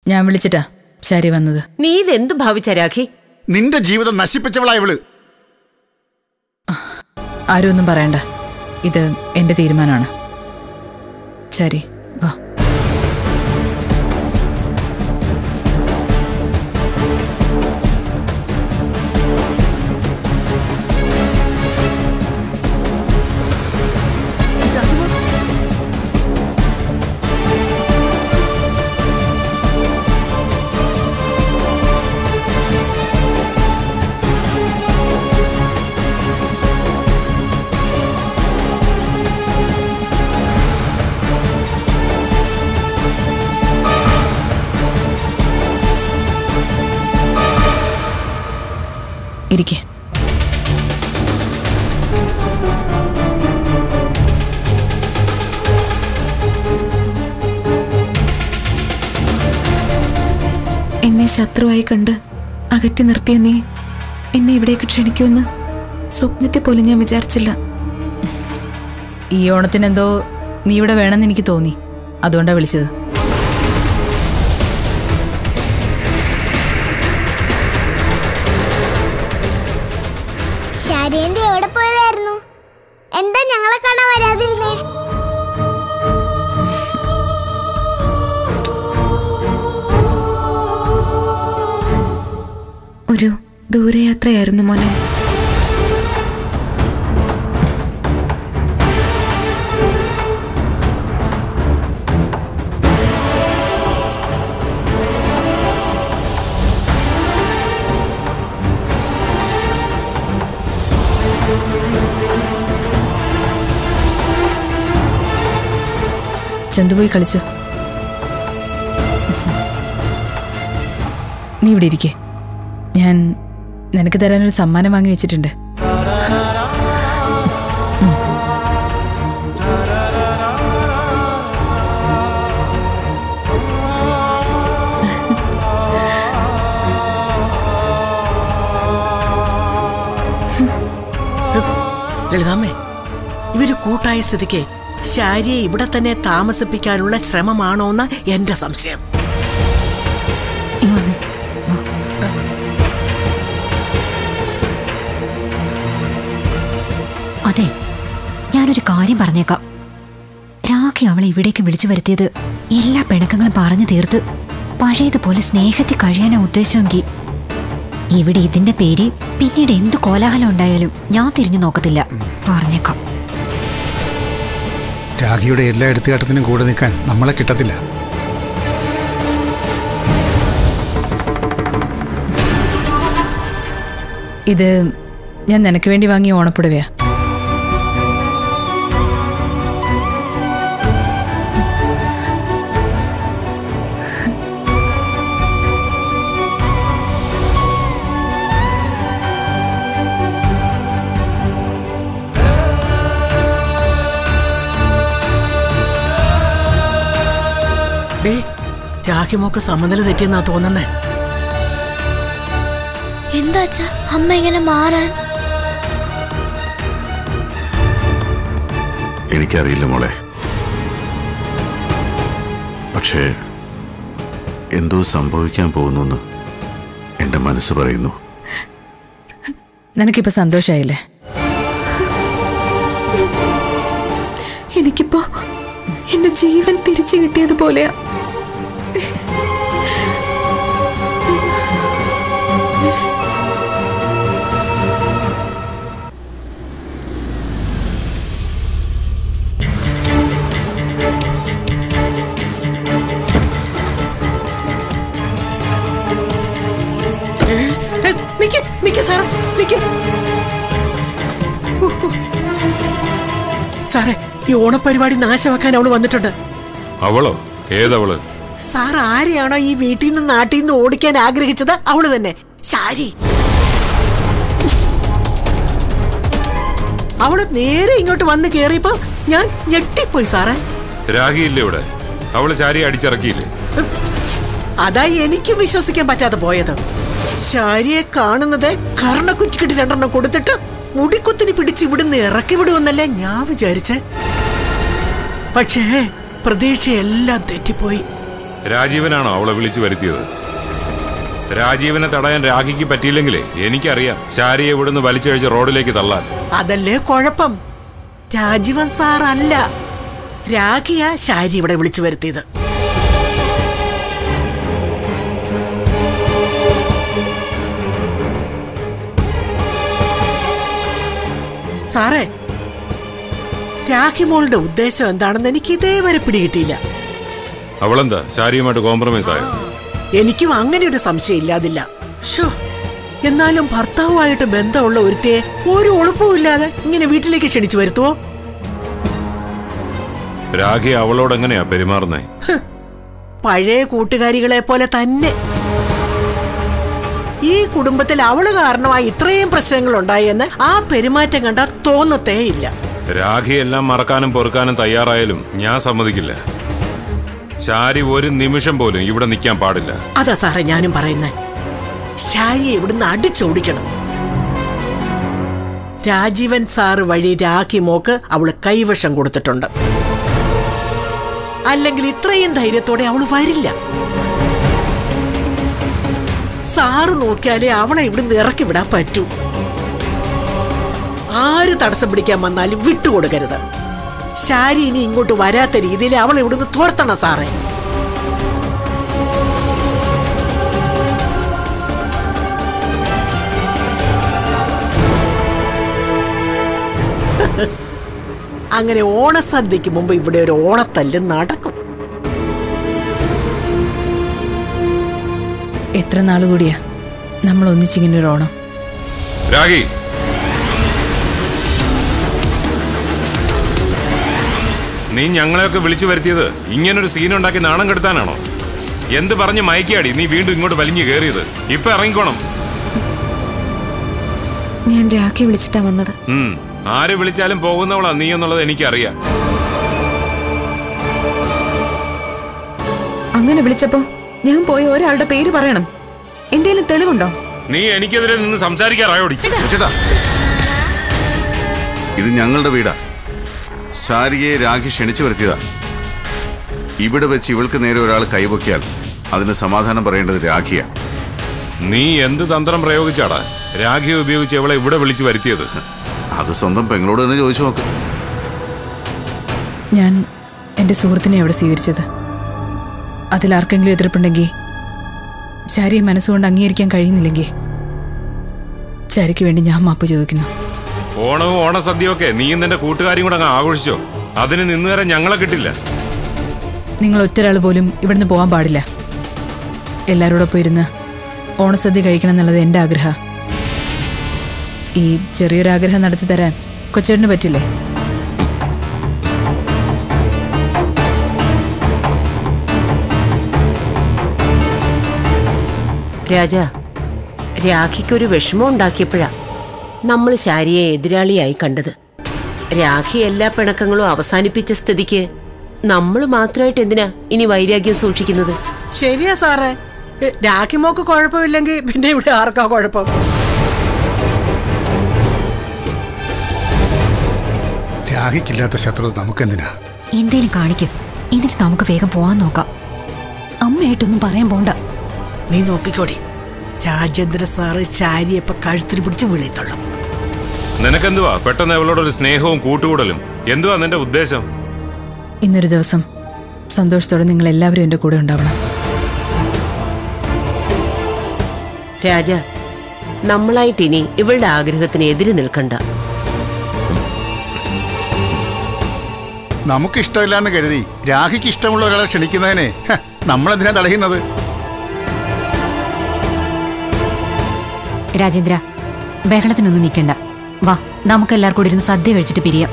ഞാൻ വിളിച്ചിട്ടാ ശരി വന്നത് നീ ഇതെന്തു ഭാവിച്ച രാഖി നിന്റെ ജീവിതം നശിപ്പിച്ചവളാ ഇവള് ആരും ഒന്നും പറയണ്ട ഇത് എന്റെ തീരുമാനമാണ് ശരി വാ ഇരിക്കേ എന്നെ ശത്രുവായി കണ്ട് അകറ്റി നിർത്തിയ നീ എന്നെ ഇവിടേക്ക് ക്ഷണിക്കുമെന്ന് സ്വപ്നത്തെ പോലും ഞാൻ വിചാരിച്ചില്ല ഈ ഓണത്തിനെന്തോ നീ ഇവിടെ വേണമെന്ന് എനിക്ക് തോന്നി അതുകൊണ്ടാ വിളിച്ചത് ശാരിയന്റെ എവിടെ പോയതായിരുന്നു എന്താ ഞങ്ങളെ കാണാൻ വരാതിരുന്നേ ഒരു ദൂരയാത്രയായിരുന്നു മോനെ ചന്തു പോയി കളിച്ചോ നീ ഇവിടെ ഇരിക്കേ ഞാൻ നിനക്ക് തരാനൊരു സമ്മാനം വാങ്ങി വെച്ചിട്ടുണ്ട് ലളിതാമ്മേ ഇവര് കൂട്ടായ സ്ഥിതിക്ക് ശാരിയെ ഇവിടെ തന്നെ താമസിപ്പിക്കാനുള്ള ശ്രമമാണോന്ന എന്റെ സംശയം ഇങ്ങ് വന്നേ. അതെ ഞാനൊരു കാര്യം പറഞ്ഞേക്കാം രാഖി അവളെ ഇവിടേക്ക് വിളിച്ചു വരുത്തിയത് എല്ലാ പിണക്കങ്ങളും പറഞ്ഞു തീർത്ത് പഴയതുപോലെ സ്നേഹത്തിൽ കഴിയാനാ ഉദ്ദേശമെങ്കിൽ ഇവിടെ ഇതിന്റെ പേര് പിന്നീട് എന്തു കോലാഹലം ഉണ്ടായാലും ഞാൻ തിരിഞ്ഞു നോക്കത്തില്ല പറഞ്ഞേക്കാം രാഖിയുടെ എല്ലാ എടുത്തുകാട്ടത്തിനും കൂടെ നിൽക്കാൻ നമ്മളെ കിട്ടത്തില്ല ഇത് ഞാൻ നിനക്ക് വേണ്ടി വാങ്ങിയ ഓണപ്പുടവയാ ഡേ രാഖിമോക്ക് സമനില തെറ്റിയെന്നാ തോന്നുന്നേ എന്താ അച്ഛാ അമ്മ ഇങ്ങനെ മാറാൻ എനിക്കറിയില്ല മോളെ പക്ഷേ എന്തോ സംഭവിക്കാൻ പോകുന്നു എൻ്റെ മനസ്സ് പറയുന്നു നിനക്കിപ്പോ സന്തോഷായില്ലേ എനിക്കിപ്പോ എന്റെ ജീവൻ തിരിച്ചു കിട്ടിയതുപോലെയാ ഏ, നിക്ക് നിക്ക് സാറേ നിക്ക് ഓ, ഓ. സാറേ ഈ ഓണപ്പരിപാടി നാശമാക്കാൻ അവള് വന്നിട്ടുണ്ട് അവളോ ഏതവള് സാർ ആരെയാണോ ഈ വീട്ടിൽ നിന്ന് നാട്ടിൽ നിന്ന് ഓടിക്കാൻ ആഗ്രഹിച്ചത് അവള് തന്നെ ശാരി അവള് നേരെ ഇങ്ങോട്ട് വന്ന് കേറിയപ്പോ ഞാൻ ഞെട്ടിപ്പോയി സാറേ രാഗിയില്ലേ ഇവിടെ അവള് ശാരി അടിച്ചിറക്കിയില്ലേ അതാ എനിക്ക് വിശ്വസിക്കാൻ പറ്റാതെ പോയത് ശാരിയെ കാണുന്നത് കർണക്കുറ്റിക്കിട്ട് രണ്ടെണ്ണം കൊടുത്തിട്ട് മുടിക്കുത്തിന് പിടിച്ച് ഇവിടുന്ന് ഇറക്കി വിടുമെന്നല്ലേ ഞാൻ വിചാരിച്ചേ പക്ഷേ പ്രതീക്ഷയെല്ലാം തെറ്റിപ്പോയി രാജീവനാണോ അവളെ വിളിച്ചു വരുത്തിയത് രാജീവനെ തടയാൻ രാഖിക്ക് പറ്റിയില്ലെങ്കിലേ എനിക്കറിയാം ശാരിയെ ഇവിടുന്ന് വലിച്ചഴിച്ച് റോഡിലേക്ക് തള്ളാൻ അതല്ലേ കുഴപ്പം രാജീവൻ സാർ അല്ല രാഖിയ ശാരി ഇവിടെ വിളിച്ചു വരുത്തിയത് സാറേ രാഖി മോളുടെ ഉദ്ദേശം എന്താണെന്ന് എനിക്ക് ഇതേവരെ പിടികിട്ടിയില്ല അവളെന്താ ശാരിയുമായിട്ട് കോംപ്രമൈസ് ആയോ എനിക്കും അങ്ങനെ ഒരു സംശയം ഇല്ലാതില്ല ഷോ എന്നാലും ഭർത്താവുമായിട്ട് ബന്ധമുള്ള ഒരുത്തിയെ ഒരു ഒളുപ്പവും ഇല്ലാതെ ഇങ്ങനെ വീട്ടിലേക്ക് ക്ഷണിച്ചു വരുത്തുവോ രാഖി അവളോട് എങ്ങനെയാ പെരുമാറുന്നേ പഴയ കൂട്ടുകാരികളെ പോലെ തന്നെ ഈ കുടുംബത്തിൽ അവള് കാരണമായി ഇത്രയും പ്രശ്നങ്ങൾ ഉണ്ടായെന്ന് ആ പെരുമാറ്റം കണ്ട തോന്നത്തേ ഇല്ല രാഖി എല്ലാം മറക്കാനും പൊറുക്കാനും തയ്യാറായാലും ഞാൻ സമ്മതിക്കില്ല ശാരി ഒരു നിമിഷം പോലും ഇവിടെ നിൽക്കാൻ പാടില്ല അതാ സാറേ ഞാനും പറയുന്നേ ശാരിയെ ഇവിടുന്ന് അടിച്ചോടിക്കണം രാജീവൻ സാറ് വഴി രാഖി മോക്ക് അവള് കൈവശം കൊടുത്തിട്ടുണ്ട് അല്ലെങ്കിൽ ഇത്രയും ധൈര്യത്തോടെ അവള് വരില്ല സാറ് നോക്കിയാലേ അവളെ ഇവിടുന്ന് ഇറക്കി വിടാൻ പറ്റൂ ആര് തടസ്സം പിടിക്കാൻ വന്നാലും വിട്ടുകൊടുക്കരുത് ശാരി ഇനി ഇങ്ങോട്ട് വരാത്ത രീതിയിൽ അവൾ ഇവിടുന്ന് തോർത്തണം സാറേ അങ്ങനെ ഓണസദ്യക്ക് മുമ്പ് ഇവിടെ ഒരു ഓണത്തല്ല് നടക്കും എത്ര നാൾ കൂടിയാ നമ്മൾ ഒന്നിച്ചിങ്ങനെ ഒരു ഓണം രാഖി നീ ഞങ്ങളെയൊക്കെ വിളിച്ചു വരുത്തിയത് ഇങ്ങനൊരു സീൻ ഉണ്ടാക്കി നാണം കെടുത്താനാണോ എന്ത് പറഞ്ഞ് മയക്കിയാടി നീ വീണ്ടും ഇങ്ങോട്ട് വലിഞ്ഞു കയറിയത് ഇപ്പൊ ഇറങ്ങിക്കോണം ഞാൻ രാഖി വിളിച്ചിട്ടാ വന്നത് ഉം ആര് വിളിച്ചാലും പോകുന്നവളാ നീ എന്നുള്ളത് എനിക്കറിയാം അങ്ങനെ വിളിച്ചപ്പോ ഞാൻ പോയി ഒരാളുടെ പേര് പറയണം എന്തേലും തെളിവുണ്ടോ നീ എനിക്കെതിരെ നിന്ന് സംസാരിക്കാറായോടി ചേട്ടാ ഇത് ഞങ്ങളുടെ വീടാ ശാരിയെ രാഖി ക്ഷണിച്ചു വരുത്തിയതാ ഇവിടെ വെച്ച് ഇവൾക്ക് നേരെ ഒരാൾ കൈപൊക്കിയാൽ അതിന് സമാധാനം പറയേണ്ടത് രാഖിയാ നീ എന്ത് തന്ത്രം പ്രയോഗിച്ചാടാ രാഖിയെ ഉപയോഗിച്ച് അവളെ ഇവിടെ വിളിച്ചു വരുത്തിയത് അത് സ്വന്തം പെങ്ങളോട് തന്നെ ചോദിച്ചു നോക്ക് ഞാൻ എൻ്റെ സുഹൃത്തിനെ അവിടെ സ്വീകരിച്ചത് അതിലാർക്കെങ്കിലും എതിർപ്പുണ്ടെങ്കിൽ ശാരിയെ മനസ്സുകൊണ്ട് അംഗീകരിക്കാൻ കഴിയുന്നില്ലെങ്കിൽ ശാരിക്ക് വേണ്ടി ഞാൻ മാപ്പ് ചോദിക്കുന്നു ഓണവും ഓണസദ്യയും ഒക്കെ നീയും നിന്റെ കൂട്ടുകാരും കൂടെ അങ്ങ് ആഘോഷിച്ചോ അതിന് നിന്ന് തരാൻ ഞങ്ങളെ കിട്ടില്ല നിങ്ങൾ ഒറ്റൊരാൾ പോലും ഇവിടുന്ന് പോകാൻ പാടില്ല എല്ലാവരോടൊപ്പം ഇരുന്ന് ഓണസദ്യ കഴിക്കണം എന്നുള്ളത് എൻ്റെ ആഗ്രഹ ഈ ചെറിയൊരു ആഗ്രഹം നടത്തി തരാൻ കൊച്ചേട്ടന് പറ്റില്ലേ രാജ രാഖിക്കൊരു വിഷമം ഉണ്ടാക്കിയപ്പോഴാ നമ്മൾ ശാരിയെ എതിരാളിയായി കണ്ടത് രാഖി എല്ലാ പിണക്കങ്ങളും അവസാനിപ്പിച്ച സ്ഥിതിക്ക് നമ്മൾ മാത്രമായിട്ട് എന്തിനാ ഇനി വൈരാഗ്യം സൂക്ഷിക്കുന്നത് ശരിയാ സാറേ എ, രാഖിമോക്ക് കുഴപ്പമില്ലെങ്കിൽ പിന്നെ ഇവിടെ ആർക്കാ കുഴപ്പം രാഹിക്കില്ലാത്ത ശത്രു നമുക്കെന്തിനാ എന്തേലും കാണിക്കും എന്നിട്ട് നമുക്ക് വേഗം പോവാൻ നോക്കാം അമ്മയായിട്ടൊന്നും പറയാൻ പോണ്ട നീ നോക്കിക്കോടി രാജേന്ദ്ര സാറ് ശാരിയെ ഇപ്പൊ കഴുത്തിന് പിടിച്ച് വിളിത്തള്ളും നിനക്കെന്തുവാ പെട്ടെന്ന് അവളോടൊരു സ്നേഹവും കൂട്ടുകൂടലും എന്തുവാ നിന്റെ ഉദ്ദേശം ഇന്നൊരു ദിവസം സന്തോഷത്തോടെ നിങ്ങൾ എല്ലാവരും എൻ്റെ കൂടെ ഉണ്ടാവണം രാജ നമ്മളായിട്ട് ഇനി ഇവളുടെ ആഗ്രഹത്തിന് എതിര് നിൽക്കണ്ട നമുക്ക് ഇഷ്ടമില്ലാന്ന് കരുതി രാഹിക്ക് ഇഷ്ടമുള്ള ഒരാളെ ക്ഷണിക്കുന്നതിനെ ഹ, നമ്മളെന്തിനാ തടയുന്നത് രാജേന്ദ്ര ബഹളത്തിനൊന്നും നിൽക്കണ്ട വാ നമുക്ക് എല്ലാവർക്കും കൂടി ഇരുന്ന് സദ്യ കഴിച്ചിട്ട് പിരിയാം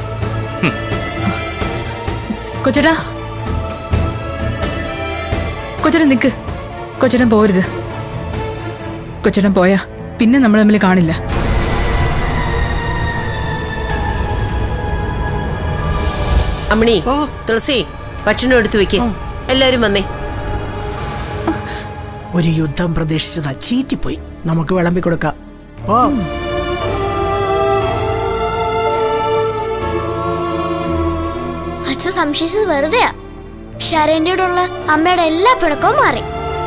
കൊച്ചേട്ടാ കൊച്ചേട്ടൻ നിക്ക് കൊച്ചേട്ടൻ പോരുത് കൊച്ചേട്ടൻ പോയാ പിന്നെ നമ്മൾ തമ്മിൽ കാണില്ല അമ്മണി ഓ. തുളസി ഭക്ഷണം എടുത്തു വെക്ക് എല്ലാരും വന്നേ ഒരു യുദ്ധം പ്രതീക്ഷിച്ചതാ ചീറ്റിപ്പോയി നമുക്ക് വിളമ്പി കൊടുക്കാം ഓ അച്ഛൻ സംശയിച്ചത് വെറുതെയാ ശരണ്യോടുള്ള അമ്മയുടെ എല്ലാ പിണക്കവും മാറി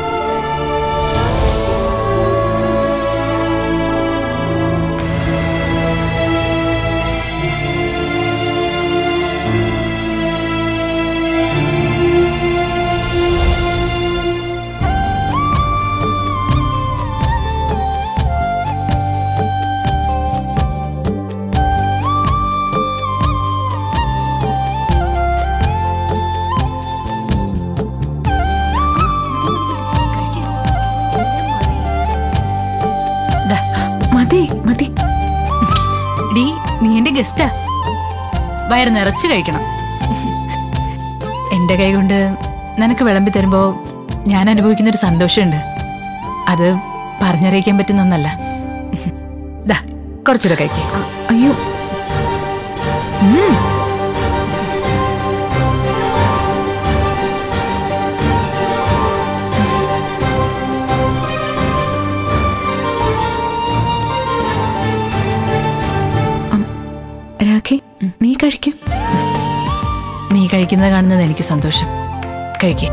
മതി മതി ഡീ നീ എന്റെ ഗസ്റ്റാ വയറ് നിറച്ച് കഴിക്കണം എന്റെ കൈ കൊണ്ട് നിനക്ക് വിളമ്പി തരുമ്പോ ഞാൻ അനുഭവിക്കുന്ന ഒരു സന്തോഷമുണ്ട് അത് പറഞ്ഞറിയിക്കാൻ പറ്റുന്ന ഒന്നല്ല ദാ കുറച്ചുകൂടെ കഴിക്കേ അയ്യോ അം, രാഖി നീ കഴിക്കും നീ കഴിക്കുന്നത് കാണുന്നത് എനിക്ക് സന്തോഷം കഴിക്കേ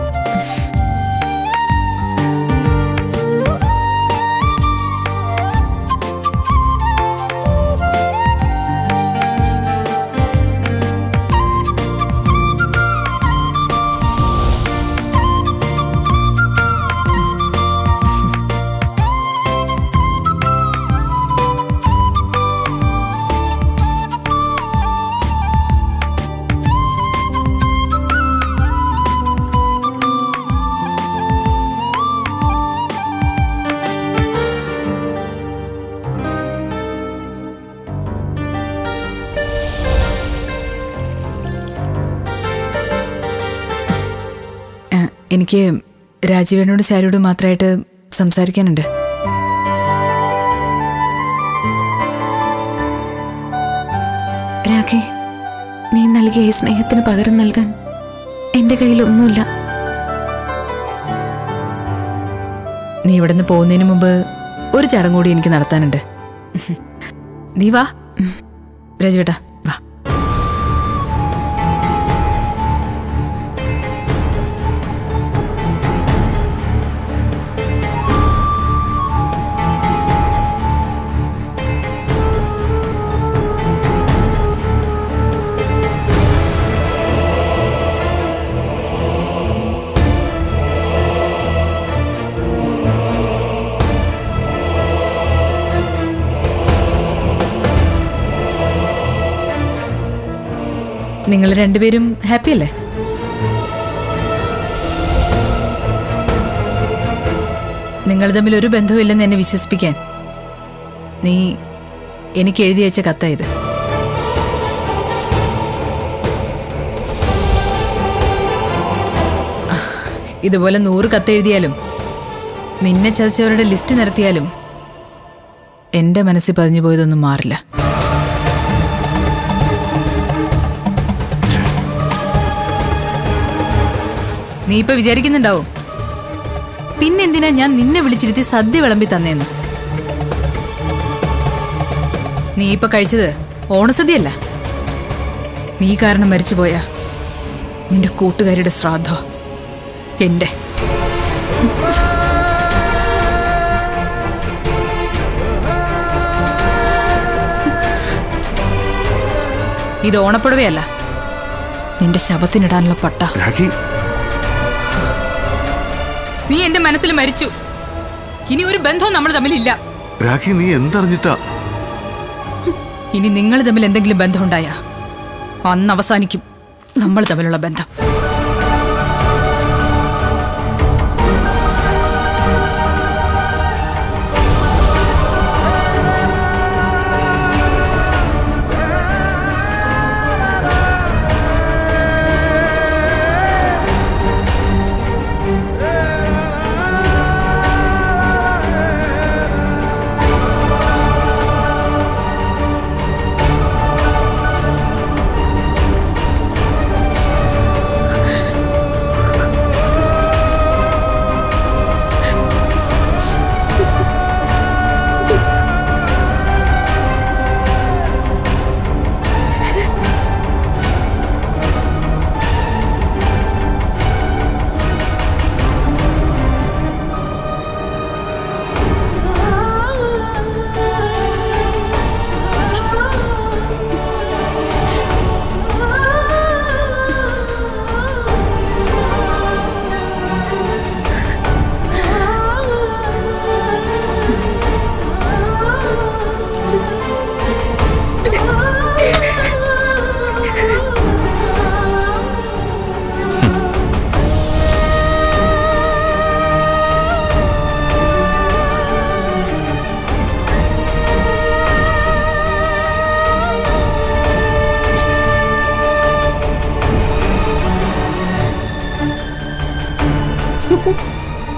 ആ, എനിക്ക് രാജീവനോട് ശാരിയോട് മാത്രമായിട്ട് സംസാരിക്കാനുണ്ട് രാഖി നീ നൽകിയ ഈ സ്നേഹത്തിന് പകരം നൽകാൻ എന്റെ കയ്യിലൊന്നുമില്ല നീ ഇവിടുന്ന് പോകുന്നതിന് മുമ്പ് ഒരു ചടങ്ങ് കൂടി എനിക്ക് നടത്താനുണ്ട് നീ വാ രാജുവേട്ടാ വാ നിങ്ങൾ രണ്ടുപേരും ഹാപ്പി അല്ലേ നിങ്ങൾ തമ്മിൽ ഒരു ബന്ധവുമില്ലെന്ന് എന്നെ വിശ്വസിപ്പിക്കാൻ നീ എനിക്ക് എഴുതി അയച്ച കത്തായത് ഇതുപോലെ നൂറ് കത്തെഴുതിയാലും നിന്നെ ചതിച്ചവരുടെ ലിസ്റ്റ് നിരത്തിയാലും എന്റെ മനസ്സിൽ പതിഞ്ഞു പോയതൊന്നും മാറില്ല നീ ഇപ്പൊ വിചാരിക്കുന്നുണ്ടാവും പിന്നെന്തിനാ ഞാൻ നിന്നെ വിളിച്ചിരുത്തി സദ്യ വിളമ്പി തന്നേന്ന് നീ ഇപ്പൊ കഴിച്ചത് ഓണസദ്യയല്ല നീ കാരണം മരിച്ചുപോയ നിന്റെ കൂട്ടുകാരുടെ ശ്രാദ്ധോ എന്റെ ഇത് ഓണപ്പുടവയല്ല നിന്റെ ശവത്തിനിടാനുള്ള പട്ട രാഖി നീ എന്റെ മനസ്സിൽ മരിച്ചു ഇനി ഒരു ബന്ധവും നമ്മൾ തമ്മിലില്ല രാഖി നീ എന്തറിഞ്ഞിട്ടാ ഇനി നിങ്ങൾ തമ്മിൽ എന്തെങ്കിലും ബന്ധമുണ്ടായ അന്ന് അവസാനിക്കും നമ്മൾ തമ്മിലുള്ള ബന്ധം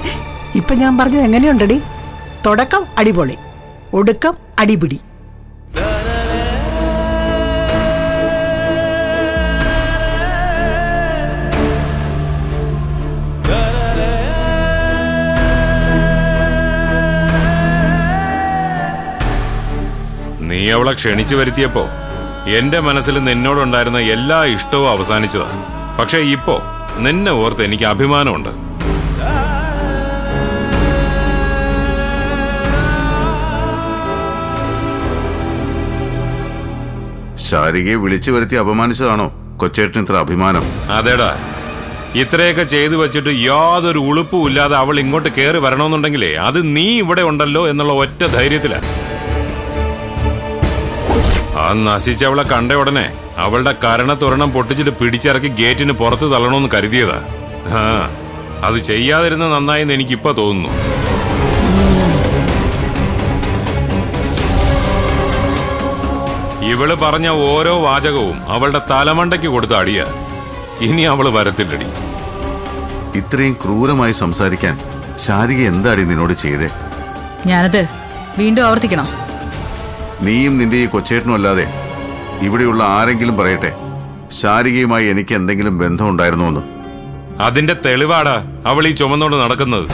ഇപ്പൊ ഞാൻ പറഞ്ഞത് എങ്ങനെയുണ്ടടി തുടക്കം അടിപൊളി ഒടുക്കം അടിപിടി നീ അവളെ ക്ഷണിച്ചു വരുത്തിയപ്പോ എന്റെ മനസ്സിൽ നിന്നോടുണ്ടായിരുന്ന എല്ലാ ഇഷ്ടവും അവസാനിച്ചതാ പക്ഷെ ഇപ്പോ നിന്നെ ഓർത്ത് എനിക്ക് അഭിമാനമുണ്ട് ശാരികയെ വിളിച്ചു വരുത്തി അപമാനിച്ചതാണോ കൊച്ചേട്ടന് ഇത്ര അഭിമാനം അതേടാ ഇത്രയൊക്കെ ചെയ്തു വെച്ചിട്ട് യാതൊരു ഉളുപ്പും ഇല്ലാതെ അവൾ ഇങ്ങോട്ട് കയറി വരണമെന്നുണ്ടെങ്കിലേ അത് നീ ഇവിടെ ഉണ്ടല്ലോ എന്നുള്ള ഒറ്റ ധൈര്യത്തിലാ ആ നശിച്ചവളെ കണ്ട ഉടനെ അവളുടെ കരണ തുറണം പൊട്ടിച്ചിട്ട് പിടിച്ചിറക്കി ഗേറ്റിന് പുറത്ത് തള്ളണമെന്ന് കരുതിയതാ ആ അത് ചെയ്യാതിരുന്ന നന്നായെന്ന് എനിക്കിപ്പോ തോന്നുന്നു ഇവള് പറഞ്ഞ ഓരോ വാചകവും അവളുടെ തലമണ്ടയ്ക്ക് കൊടുത്ത അടിയ ഇനി അവള് വരത്തില്ലടി ഇത്രയും ക്രൂരമായി സംസാരിക്കാൻ ശാരിക എന്താടി നിന്നോട് ചെയ്തേ ഞാനത് വീണ്ടും ആവർത്തിക്കണോ നീയും നിന്റെ ഈ കൊച്ചേട്ടനും അല്ലാതെ ഇവിടെയുള്ള ആരെങ്കിലും പറയട്ടെ ശാരികയുമായി എനിക്ക് എന്തെങ്കിലും ബന്ധമുണ്ടായിരുന്നോ എന്ന് അതിന്റെ തെളിവാടാ അവൾ ഈ ചുമന്നോണ്ട് നടക്കുന്നത്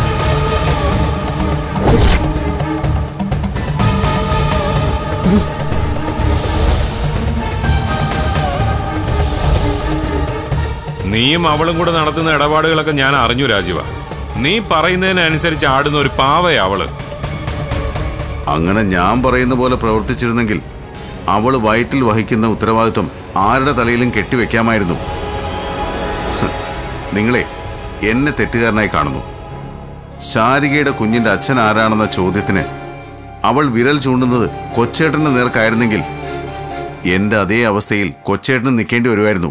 നീയും അവളും കൂടെ നടത്തുന്ന ഇടപാടുകളൊക്കെ ഞാൻ അറിഞ്ഞു രാജീവ നീ പറയുന്നതിനനുസരിച്ച് ആടുന്ന ഒരു പാവയാ അവള് അങ്ങനെ ഞാൻ പറയുന്ന പോലെ പ്രവർത്തിച്ചിരുന്നെങ്കിൽ അവൾ വയറ്റിൽ വഹിക്കുന്ന ഉത്തരവാദിത്വം ആരുടെ തലയിലും കെട്ടിവെക്കാമായിരുന്നു ഹ്, നിങ്ങളെ എന്നെ തെറ്റുകാരനായി കാണുന്നു ശാരികയുടെ കുഞ്ഞിന്റെ അച്ഛൻ ആരാണെന്ന ചോദ്യത്തിന് അവൾ വിരൽ ചൂണ്ടുന്നത് കൊച്ചേട്ടന്റെ നേർക്കായിരുന്നെങ്കിൽ എന്റെ അതേ അവസ്ഥയിൽ കൊച്ചേട്ടന് നിൽക്കേണ്ടി വരുമായിരുന്നു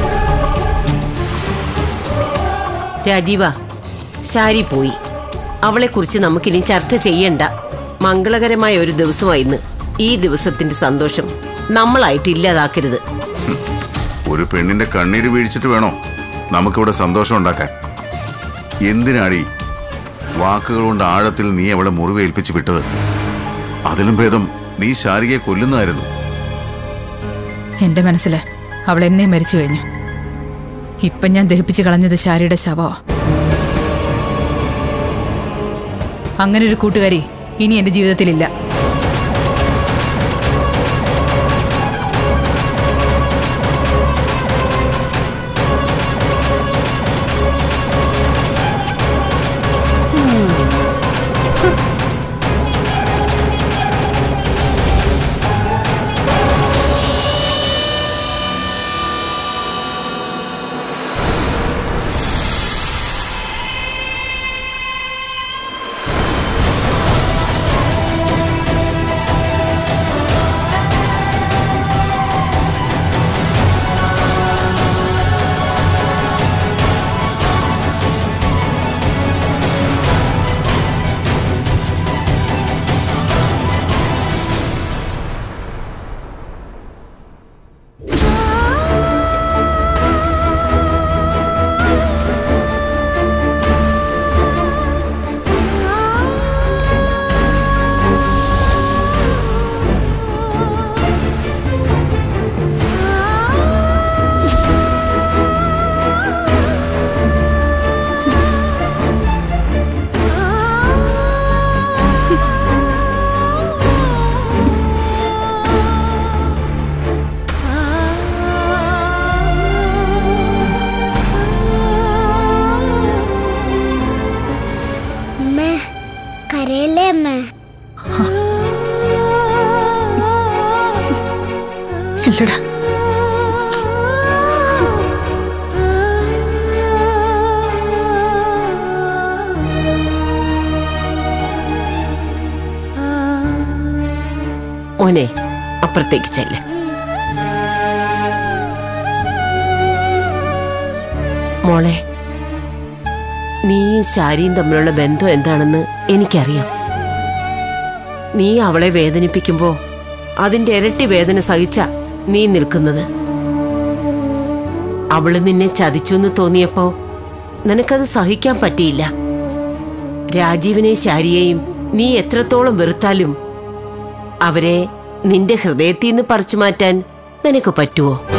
രാജീവ ശാരി പോയി അവളെക്കുറിച്ച് നമുക്കിനി ചർച്ച ചെയ്യണ്ട മംഗളകരമായ ഒരു ദിവസമായി ഇന്ന് ഈ ദിവസത്തിന്റെ സന്തോഷം നമ്മളായിട്ട് ഇല്ലാതാക്കരുത് ഒരു പെണ്ണിന്റെ കണ്ണീര് വീഴ്ചിട്ട് വേണോ നമുക്കിവിടെ സന്തോഷം ഉണ്ടാക്കാൻ എന്തിനാടി വാക്കുകൾ കൊണ്ട് ആഴത്തിൽ നീ അവളെ മുറിവേൽപ്പിച്ച് വിട്ടത് അതിലും ഭേദം നീ ശാരികയെ കൊല്ലുന്നതായിരുന്നു എന്റെ മനസ്സില് അവൾ എന്നെ മരിച്ചു കഴിഞ്ഞു ഇപ്പം ഞാൻ ദഹിപ്പിച്ച് കളഞ്ഞത് ശാരിയുടെ ശവോ അങ്ങനെ ഒരു കൂട്ടുകാരി ഇനി എന്റെ ജീവിതത്തിലില്ല അമ്മേ കരയല്ലേ അമ്മേ ഇല്ലടാ മോനെ അപ്പുറത്തേക്ക് ചെല്ല് മോളെ നീയും ശാരിയും തമ്മിലുള്ള ബന്ധം എന്താണെന്ന് എനിക്കറിയാം നീ അവളെ വേദനിപ്പിക്കുമ്പോ അതിന്റെ ഇരട്ടി വേദന സഹിച്ച നീ നിൽക്കുന്നത് അവള് നിന്നെ ചതിച്ചു എന്ന് തോന്നിയപ്പോ നിനക്കത് സഹിക്കാൻ പറ്റിയില്ല രാജീവിനെയും ശാരിയെയും നീ എത്രത്തോളം വെറുത്താലും അവരെ നിന്റെ ഹൃദയത്തിൽ നിന്ന് പറിച്ചു മാറ്റാൻ നിനക്ക് പറ്റുമോ